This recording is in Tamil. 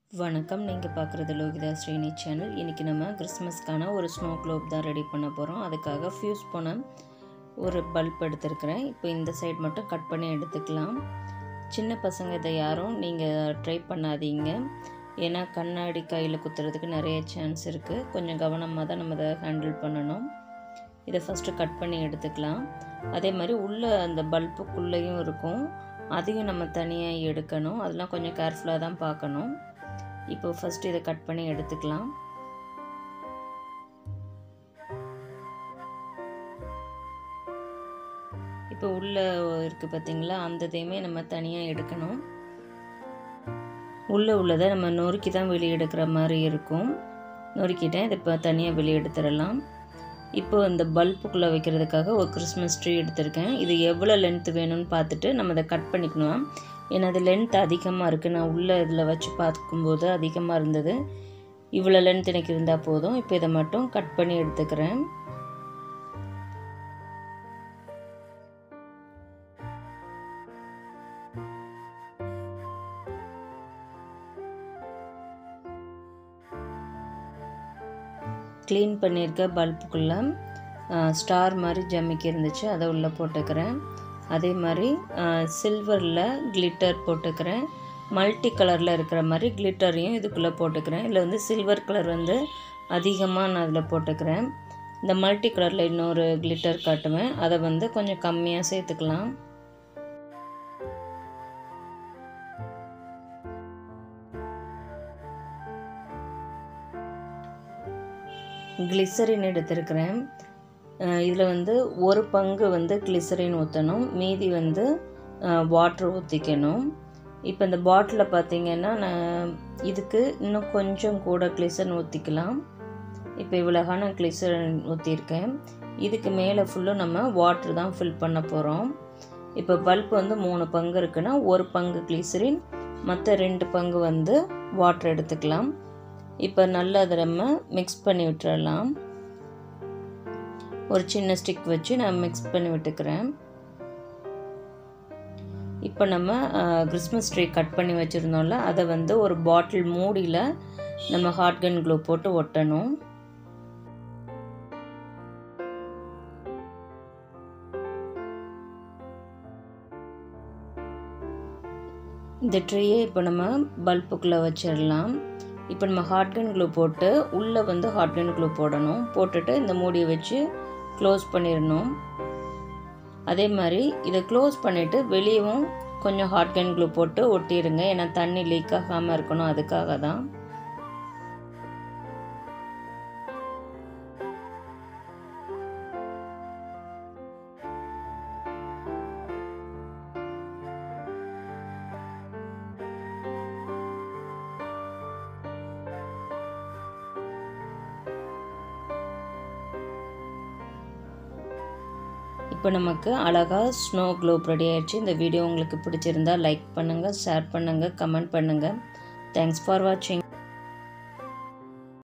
வணக்கம் நீங்கள் பார்க்குறது லோகிதா ஸ்ரீனி சேனல் இன்றைக்கி நம்ம கிறிஸ்மஸ்க்கான ஒரு ஸ்னோ க்ளோப் தான் ரெடி பண்ண போகிறோம் அதுக்காக ஃப்யூஸ் போன ஒரு பல்ப் எடுத்திருக்கிறேன் இப்போ இந்த சைடு மட்டும் கட் பண்ணி எடுத்துக்கலாம் சின்ன பசங்க இதை யாரும் நீங்கள் ட்ரை பண்ணாதீங்க ஏன்னா கண்ணாடி கையில் குத்துறதுக்கு நிறைய சான்ஸ் இருக்குது கொஞ்சம் கவனமாக தான் நம்ம இதை ஹேண்டில் பண்ணணும் இதை ஃபஸ்ட்டு கட் பண்ணி எடுத்துக்கலாம் அதே மாதிரி உள்ளே அந்த பல்புக்குள்ளேயும் இருக்கும் அதையும் நம்ம தனியாக எடுக்கணும் அதெல்லாம் கொஞ்சம் கேர்ஃபுல்லாக தான் பார்க்கணும் இப்போ ஃபஸ்ட்டு இதை கட் பண்ணி எடுத்துக்கலாம் இப்போ உள்ளே இருக்குது பார்த்தீங்களா அந்த இதையுமே நம்ம தனியாக எடுக்கணும் உள்ளே உள்ளதை நம்ம நொறுக்கி தான் வெளியே எடுக்கிற மாதிரி இருக்கும் நொறுக்கிட்டேன் இதை இப்போ தனியாக வெளியே எடுத்துடலாம் இப்போ இந்த பல்புக்குள்ளே வைக்கிறதுக்காக ஒரு கிறிஸ்மஸ் ட்ரீ எடுத்திருக்கேன் இது எவ்வளோ லென்த் வேணும்னு பார்த்துட்டு நம்ம அதை கட் பண்ணிக்கணும் ஏன்னா அது லென்த் அதிகமாக இருக்குது நான் உள்ளே இதில் வச்சு பார்க்கும்போது அதிகமாக இருந்தது இவ்வளோ லென்த் எனக்கு இருந்தால் போதும் இப்போ இதை மட்டும் கட் பண்ணி எடுத்துக்கிறேன் க்ளீன் பண்ணியிருக்க பல்புக்குள்ளே ஸ்டார் மாதிரி ஜம்மிக்கி இருந்துச்சு அதை உள்ளே போட்டுக்கிறேன் அதே மாதிரி சில்வரில் கிளிட்டர் போட்டுக்கிறேன் மல்டி கலரில் இருக்கிற மாதிரி கிளிட்டரையும் இதுக்குள்ளே போட்டுக்கிறேன் இதில் வந்து சில்வர் கலர் வந்து அதிகமாக நான் அதில் போட்டுக்கிறேன் இந்த மல்டி கலரில் இன்னொரு கிளிட்டர் காட்டுவேன் அதை வந்து கொஞ்சம் கம்மியாக சேர்த்துக்கலாம் கிளிசரின் எடுத்திருக்கிறேன் இதில் வந்து ஒரு பங்கு வந்து கிளிசரின் ஊற்றணும் மீதி வந்து வாட்ரு ஊற்றிக்கணும் இப்போ இந்த பாட்டிலில் பார்த்தீங்கன்னா நான் இதுக்கு இன்னும் கொஞ்சம் கூட கிளிசரின் ஊற்றிக்கலாம் இப்போ இவ்வளோகான கிளிசரின் ஊற்றிருக்கேன் இதுக்கு மேலே ஃபுல்லும் நம்ம வாட்ரு தான் ஃபில் பண்ண போகிறோம் இப்போ பல்ப் வந்து மூணு பங்கு இருக்குன்னா ஒரு பங்கு கிளிசரின் மற்ற ரெண்டு பங்கு வந்து வாட்ரு எடுத்துக்கலாம் இப்போ நல்லா அதை நம்ம மிக்ஸ் பண்ணி விட்டுறலாம் ஒரு சின்ன ஸ்டிக் வச்சு நான் மிக்ஸ் பண்ணி விட்டுக்கிறேன் இப்போ நம்ம கிறிஸ்மஸ் ட்ரீ கட் பண்ணி வச்சுருந்தோம்ல அதை வந்து ஒரு பாட்டில் மூடியில் நம்ம ஹாட் கன் க்ளூ போட்டு ஒட்டணும் இந்த ட்ரீயை இப்போ நம்ம பல்புக்குள்ளே வச்சிடலாம் இப்போ நம்ம ஹாட் கன் க்ளூ போட்டு உள்ளே வந்து ஹாட் கன் க்ளூ போடணும் போட்டுட்டு இந்த மூடியை வச்சு க்ளோஸ் பண்ணிடணும் அதே மாதிரி இதை க்ளோஸ் பண்ணிவிட்டு வெளியவும் கொஞ்சம் ஹாட் கன் க்ளூ போட்டு ஒட்டிடுங்க ஏன்னா தண்ணி லீக் ஆகாமல் இருக்கணும் அதுக்காக தான் இப்போ நமக்கு அழகாக ஸ்னோ க்ளோப் ரெடி ஆயிடுச்சு இந்த வீடியோ உங்களுக்கு பிடிச்சிருந்தா லைக் பண்ணுங்கள் ஷேர் பண்ணுங்கள் கமெண்ட் பண்ணுங்கள் தேங்க்ஸ் ஃபார் வாட்சிங்